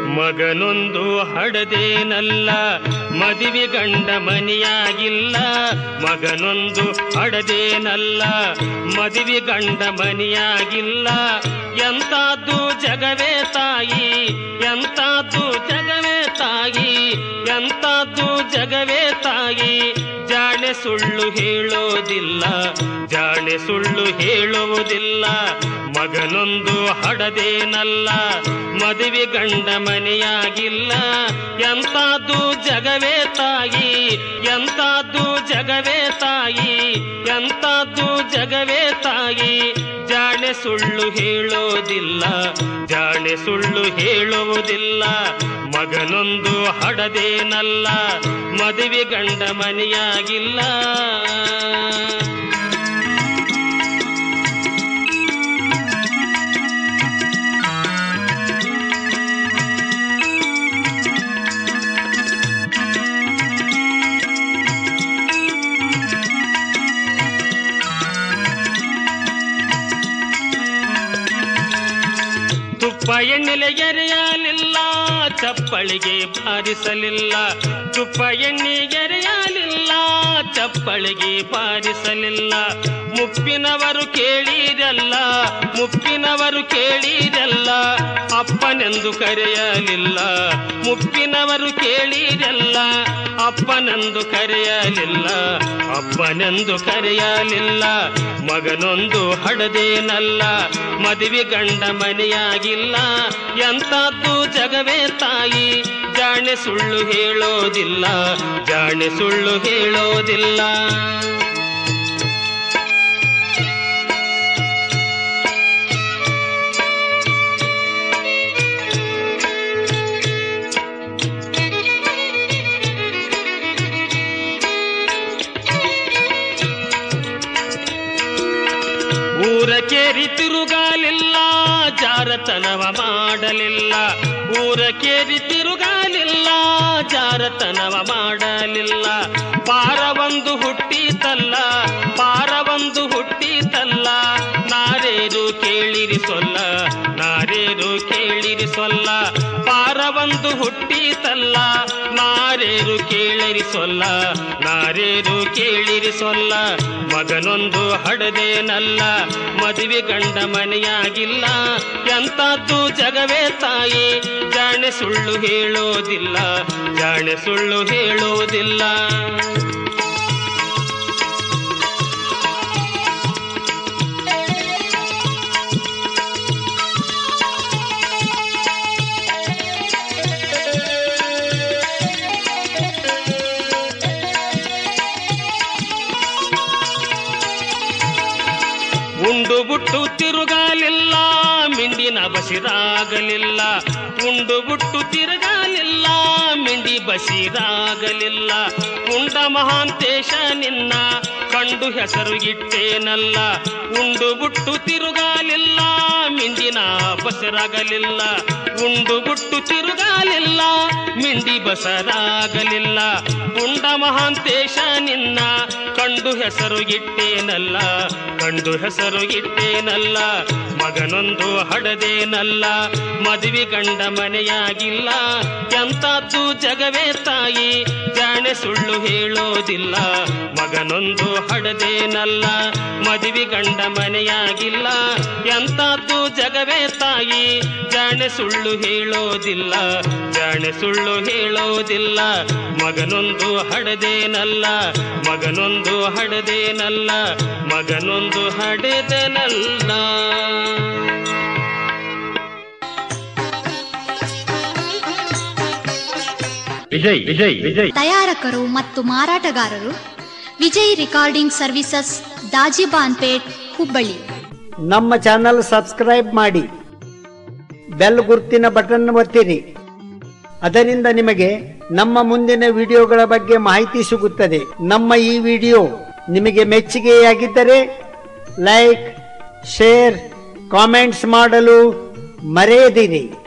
ಮಗನೊಂದು ಹಡದೇನಲ್ಲ ಮದುವೆ ಗಂಡ ಮನೆಯಾಗಿಲ್ಲ ಮಗನೊಂದು ಹಡದೇನಲ್ಲ ಮದುವೆ ಗಂಡ ಮನೆಯಾಗಿಲ್ಲ ಎಂತಾದ್ದು ಜಗವೇ ತಾಯಿ ಎಂತಾದ್ದು ಜಗವೇ ತಾಯಿ ಎಂತಾದ್ದು ಜಗವೇ ತಾಯಿ ಜಾಣೆ ಸುಳ್ಳು ಹೇಳೋದಿಲ್ಲ ಜಾಣೆ ಸುಳ್ಳು ಹೇಳುವುದಿಲ್ಲ ಮಗನೊಂದು ಹಡದೇನಲ್ಲ ಮದುವೆ ಗಂಡ ಮನೆಯಾಗಿಲ್ಲ ಎಂತಾದ್ದು ಜಗವೇ ತಾಯಿ ಎಂತಾದ್ದು ಜಗವೇ ತಾಯಿ ಎಂತಾದ್ದು ಜಗವೇ ತಾಯಿ ಜಾಣೆ ಸುಳ್ಳು ಹೇಳೋದಿಲ್ಲ ಜಾಣೆ ಸುಳ್ಳು ಹೇಳುವುದಿಲ್ಲ ಮಗನೊಂದು ಹಡದೇನಲ್ಲ ಮದುವೆ ಗಂಡ ಮನೆಯಾಗಿಲ್ಲ ತುಪ್ಪ ಎಣ್ಣೆಲೆ ಎರೆಯಲಿಲ್ಲ ಚಪ್ಪಳಿಗೆ ಬಾರಿಸಲಿಲ್ಲ ತುಪ್ಪ ಎಣ್ಣೆ ಎರೆಯಲಿಲ್ಲ ಚಪ್ಪಳಿಗೆ ಬಾರಿಸಲಿಲ್ಲ ಮುಪ್ಪಿನವರು ಕೇಳಿರಲ್ಲ ಮುಪ್ಪಿನವರು ಕೇಳಿರಲ್ಲ ಅಪ್ಪನೆಂದು ಕರೆಯಲಿಲ್ಲ ಮುಪ್ಪಿನವರು ಕೇಳಿರಲ್ಲ ಅಪ್ಪನೆಂದು ಕರೆಯಲಿಲ್ಲ ಅಪ್ಪನೆಂದು ಕರೆಯಲಿಲ್ಲ ಮಗನೊಂದು ಹಡದೇನಲ್ಲ ಮದುವೆ ಗಂಡ ಮನೆಯಾಗಿಲ್ಲ ಎಂತದ್ದು ಜಗವೇ ತಾಯಿ ಜಾಣೆ ಸುಳ್ಳು ಹೇಳೋದಿಲ್ಲ ಜಾಣೆ ಸುಳ್ಳು ಹೇಳೋದಿಲ್ಲ ಊರ ಕೇರಿ ತಿರುಗಾಲಿಲ್ಲ ಜಾರತನವ ಮಾಡಲಿಲ್ಲ ಊರ ಕೇರಿ ತಿರುಗಾಲಿಲ್ಲ ಜಾರತನವ ಮಾಡಲಿಲ್ಲ ಪಾರ ಒಂದು ಹುಟ್ಟಿತಲ್ಲ ಪಾರ ಒಂದು ಹುಟ್ಟಿತಲ್ಲ ನಾರೇರು ಕೇಳಿರಿ ಸೊಲ್ಲ ನಾರೇರು ಕೇಳಿರಿ ಸೊಲ್ಲ ಪಾರ ಒಂದು ಹುಟ್ಟಿತಲ್ಲ ನಾರೇರು ಕೇಳಿರಿ ಸೊಲ್ಲ ನಾರೇರು ಕೇಳಿರಿ ಸೊಲ್ಲ ಮಗನೊಂದು ಹಡದೇನಲ್ಲ ಮದುವೆ ಗಂಡ ಮನೆಯಾಗಿಲ್ಲ ಎಂತದ್ದು ಜಗವೇ ತಾಯಿ ಜಾಣೆ ಸುಳ್ಳು ಹೇಳೋದಿಲ್ಲ ಜಾಣೆ ಸುಳ್ಳು ಹೇಳೋದಿಲ್ಲ ಉಂಡು ಬುಟ್ಟು ತಿರುಗಾಲಿಲ್ಲ ಮಿಂಡಿನ ಬಸಿರಾಗಲಿಲ್ಲ ಉಂಡು ಬುಟ್ಟು ತಿರುಗಾಲಿಲ್ಲ ಮಿಂಡಿ ಬಸಿರಾಗಲಿಲ್ಲ ಉಂಡ ಮಹಾಂತೇಶ ನಿನ್ನ ಕಂಡು ಹೆಸರು ಇಟ್ಟೇನಲ್ಲ ಉಂಡು ಬುಟ್ಟು ತಿರುಗಾಲಿಲ್ಲ ಮಿಂಡಿನ ಬಸರಾಗಲಿಲ್ಲ ಉಂಡು ಬುಟ್ಟು ತಿರುಗಾಲಿಲ್ಲ ಮಿಂಡಿ ಬಸರಾಗಲಿಲ್ಲ ಉಂಡ ಮಹಾಂತೇಶ ನಿನ್ನ ಕಂಡು ಹೆಸರು ಇಟ್ಟೇನಲ್ಲ ಕಂಡು ಹೆಸರು ಇಟ್ಟೇನಲ್ಲ ಮಗನೊಂದು ಹಡದೇನಲ್ಲ ಮದುವೆ ಗಂಡ ಮನೆಯಾಗಿಲ್ಲ ಎಂತದ್ದು ಜಗವೇ ತಾಯಿ ಜಾಣೆ ಸುಳ್ಳು ಹೇಳೋದಿಲ್ಲ ಮಗನೊಂದು ಹಡದೇನಲ್ಲ ಮದುವೆ ಗಂಡ ಮನೆಯಾಗಿಲ್ಲ ಎಂತದ್ದು ಜಗವೇ ತಾಯಿ ಜಾಣೆ ಸುಳ್ಳು ಹೇಳೋದಿಲ್ಲ ಜಾಣೆ ಸುಳ್ಳು ಹೇಳೋದಿಲ್ಲ ಮಗನೊಂದು ಹಡದೇನಲ್ಲ ಮಗನೊಂದು ಹಡದೇನಲ್ಲ ಮಗನೊಂದು ಹಡೆದನಲ್ಲ ವಿಜಯ್ ವಿಜಯ್ ವಿಜಯ್ ತಯಾರಕರು ಮತ್ತು ಮಾರಾಟಗಾರರು ವಿಜಯ್ ರಿಕಾರ್ಡಿಂಗ್ ಸರ್ವಿಸಸ್ ದಾಜಿಬಾನ್ಪೇಟ್ ಹುಬ್ಬಳ್ಳಿ ನಮ್ಮ ಚಾನಲ್ ಸಬ್ಸ್ಕ್ರೈಬ್ ಮಾಡಿ ಬೆಲ್ ಗುರ್ತಿನ ಬಟನ್ ಒತ್ತಿರಿ ಅದರಿಂದ ನಿಮಗೆ ನಮ್ಮ ಮುಂದಿನ ವಿಡಿಯೋಗಳ ಬಗ್ಗೆ ಮಾಹಿತಿ ಸಿಗುತ್ತದೆ ನಮ್ಮ ಈ ವಿಡಿಯೋ ನಿಮಗೆ ಮೆಚ್ಚುಗೆಯಾಗಿದ್ದರೆ ಲೈಕ್ ಶೇರ್ ಕಾಮೆಂಟ್ಸ್ ಮಾಡಲು ಮರೆಯದಿರಿ